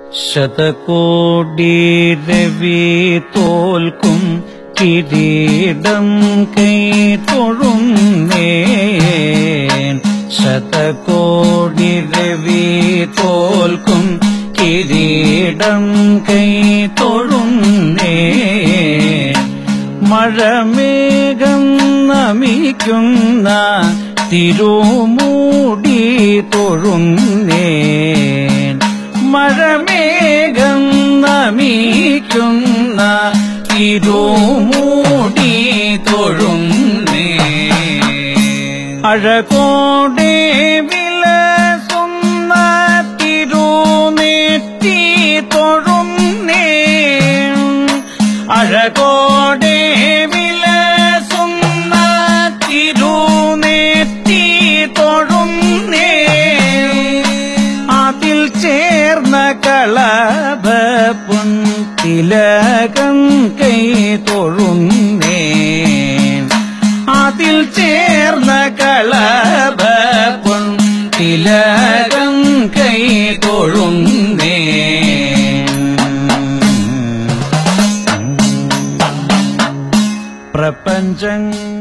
ശതകോടി രവി തോൽക്കും കിരീടം കൈ തൊഴുന്നേൻ ശതകോടി രവി തോൽക്കും കിരീടം കൈ തൊഴുന്നേൻ മഴമേഘം നമിക്കുന്ന തിരുമൂടി തൊഴുന്നേൻ മഴമേഘം നമിക്കുന്ന തിരുമൂടി തൊഴുന്നേൻ അഴകോടെ വിലസുന്ന തിരുനെറ്റി തൊഴുന്നേൻ അഴകോടെ വിലസുന്ന തിരുനെറ്റി തൊഴുന്നേ അതിൽ ചേർന്ന കളഭ തിലകം കൈ തൊഴുന്നേ അതിൽ ചേർന്ന കളഭ തിലകം കൈ തൊഴുന്നേ പ്രപഞ്ചങ്ങൾ